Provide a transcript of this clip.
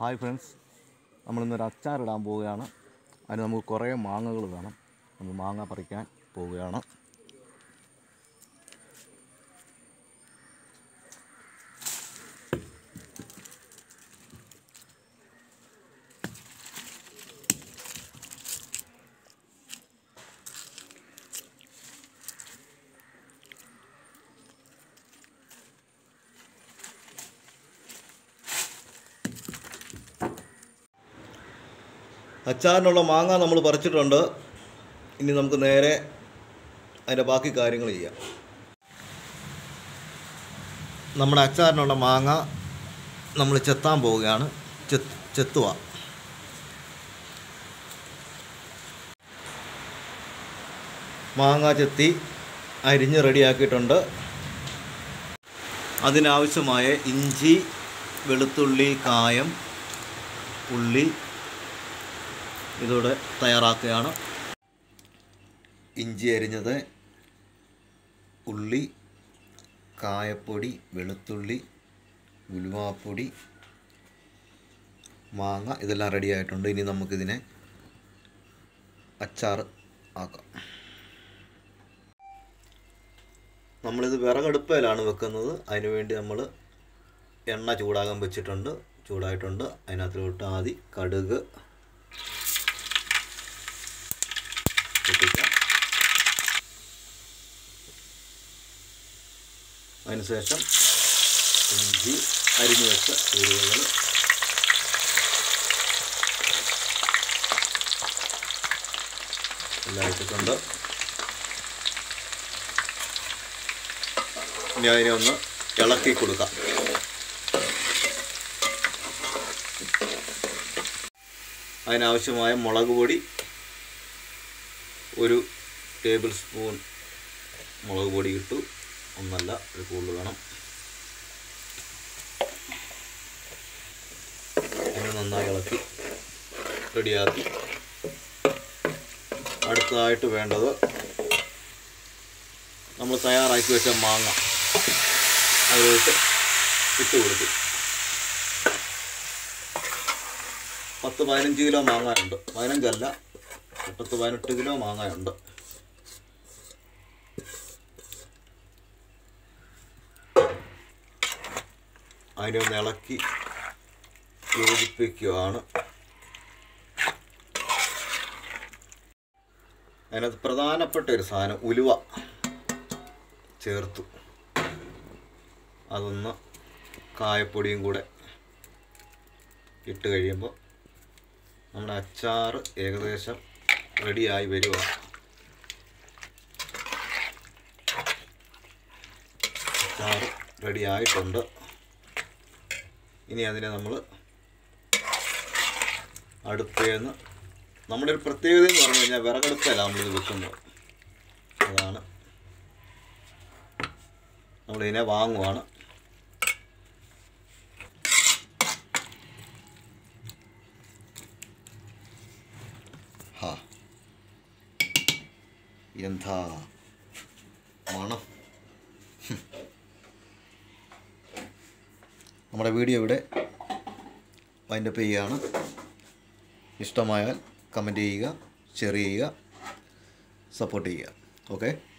Hi friends നമ്മളിന്നൊരു അച്ചാറിടാൻ പോവുകയാണ് അതിന് നമുക്ക് കുറേ മാങ്ങകൾ വേണം നമ്മൾ മാങ്ങ പറിക്കാൻ പോവുകയാണ് അച്ചാറിനുള്ള മാങ്ങ നമ്മൾ പറിച്ചിട്ടുണ്ട് ഇനി നമുക്ക് നേരെ അതിൻ്റെ ബാക്കി കാര്യങ്ങൾ ചെയ്യാം നമ്മുടെ അച്ചാറിനുള്ള മാങ്ങ നമ്മൾ ചെത്താൻ പോവുകയാണ് ചെത്ത് ചെത്തുക മാങ്ങ ചെത്തി അരിഞ്ഞ് റെഡിയാക്കിയിട്ടുണ്ട് അതിനാവശ്യമായ ഇഞ്ചി വെളുത്തുള്ളി കായം ഉള്ളി ഇതോടെ തയ്യാറാക്കുകയാണ് ഇഞ്ചി അരിഞ്ഞത് ഉള്ളി കായപ്പൊടി വെളുത്തുള്ളി ഉലുവാപ്പൊടി മാങ്ങ ഇതെല്ലാം റെഡി ആയിട്ടുണ്ട് ഇനി നമുക്കിതിനെ അച്ചാർ ആക്കാം നമ്മളിത് വിറകടുപ്പയിലാണ് വെക്കുന്നത് അതിന് വേണ്ടി നമ്മൾ എണ്ണ ചൂടാകാൻ വെച്ചിട്ടുണ്ട് ചൂടായിട്ടുണ്ട് അതിനകത്തിലോട്ട് ആദ്യം കടുക് പൊട്ടിക്കാം അതിനുശേഷം ഇഞ്ചി അരിഞ്ഞു വെച്ച ചേരുവകൾ എല്ലാം ഇട്ടിട്ടുണ്ട് ഇനി അതിനെ ഒന്ന് ഇളക്കി കൊടുക്കാം അതിനാവശ്യമായ മുളക് പൊടി ഒരു ടേബിൾ സ്പൂൺ മുളക് പൊടി ഇട്ടു ഒന്നല്ല ഒരു കൂടുതൽ വേണം അതിനെ നന്നായി ഇളക്കി റെഡിയാക്കി അടുത്തതായിട്ട് വേണ്ടത് നമ്മൾ തയ്യാറാക്കി വെച്ച മാങ്ങ അതിലോട്ട് ഇട്ട് കൊടുക്കും പത്ത് പതിനഞ്ച് കിലോ മാങ്ങ ഉണ്ട് പതിനഞ്ചല്ല പത്ത് പതിനെട്ട് കിലോ മാങ്ങയുണ്ട് അതിനെ ഒന്ന് ഇളക്കി യോജിപ്പിക്കുകയാണ് അതിനകത്ത് പ്രധാനപ്പെട്ട ഒരു സാധനം ഉലുവ ചേർത്തു അതൊന്ന് കായപ്പൊടിയും കൂടെ ഇട്ട് കഴിയുമ്പോൾ നമ്മുടെ അച്ചാർ ഏകദേശം റെഡിയായി വരിക അച്ചാർ റെഡി ആയിട്ടുണ്ട് ഇനി അതിനെ നമ്മൾ അടുപ്പേന്ന് നമ്മുടെ ഒരു പ്രത്യേകത എന്ന് പറഞ്ഞു കഴിഞ്ഞാൽ വിറകടുപ്പല്ല നമ്മളിത് വെക്കുന്നത് അതാണ് നമ്മളിതിനെ വാങ്ങുവാണ് ഹാ എന്താ മണം ഹും. നമ്മുടെ വീഡിയോ ഇവിടെ വൈൻഡപ്പ് ചെയ്യുകയാണ് ഇഷ്ടമായാൽ കമൻറ്റ് ചെയ്യുക ഷെയർ ചെയ്യുക സപ്പോർട്ട് ചെയ്യുക ഓക്കെ